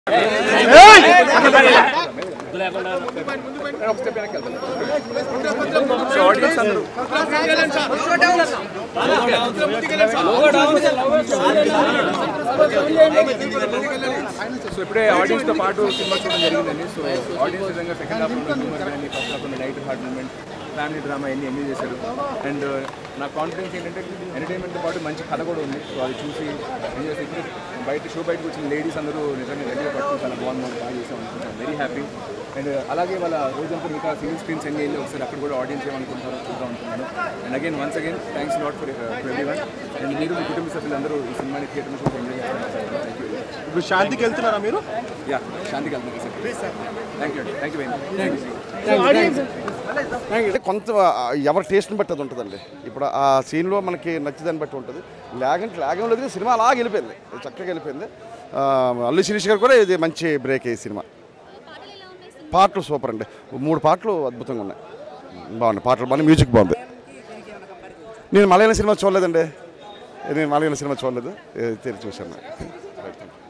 so ఇప్పుడే audience తో పాటు సినిమా చూడడం జరిగిందండి సో ఆడియన్స్ విధంగా సెకండ్ హాఫ్ హ్యూమర్ కానీ first half light heart moment family drama అన్ని ఎంజాయ్ చేశారు అండ్ నా కాన్ఫిడెన్స్ ఏంటంటే ఎంటర్టైన్మెంట్తో పాటు మంచి కథ కూడా ఉంది సో అది చూసి ఎంజాయ్ చేసి ఇప్పుడు బయట షో బయటకు వచ్చిన లేడీస్ అందరూ నిజంగా గట్టిగా పట్టుకుని చాలా బాగుంది బాగా చేసాం అనుకుంటున్నాను వెరీ హ్యాపీ అండ్ అలాగే వాళ్ళ రోజంతా మిగతా సింగిల్ స్క్రీన్స్ ఎన్ని వెళ్ళి ఒకసారి అక్కడ కూడా ఆడియన్స్ ఏమనుకుంటారో చూద్దాం అనుకున్నాను and again once again thanks lot for everyone and మీరు మీ కుటుంబ సభ్యులందరూ ఈ సినిమాని థియేటర్ చూసి ఎంజాయ్ చేస్తారు థ్యాంక్ యూ ఇప్పుడు శాంతికి వెళ్తున్నారా మీరు యా శాంతికి వెళ్తుంది sir thank you thank you very much అంటే కొంత ఎవరి టేస్ట్ని బట్టి అది ఉంటుందండి ఇప్పుడు ఆ సీన్లో మనకి నచ్చేదాన్ని బట్టి ఉంటుంది లేకంటే లేగం లేదు కానీ సినిమా అలాగే వెళ్ళిపోయింది చక్కగా వెళ్ళిపోయింది ఆ, అల్లు శిరీష్ గారు కూడా ఇది మంచి బ్రేక్ ఈ సినిమా పాటలు సూపర్ అండి మూడు పాటలు అద్భుతంగా ఉన్నాయి బాగున్నాయి పాటలు బాగున్నాయి మ్యూజిక్ బాగుంది నేను మలయాళం సినిమా చూడలేదండి నేను మలయాళం సినిమా చూడలేదు ఏ, తెరిచి చూశాను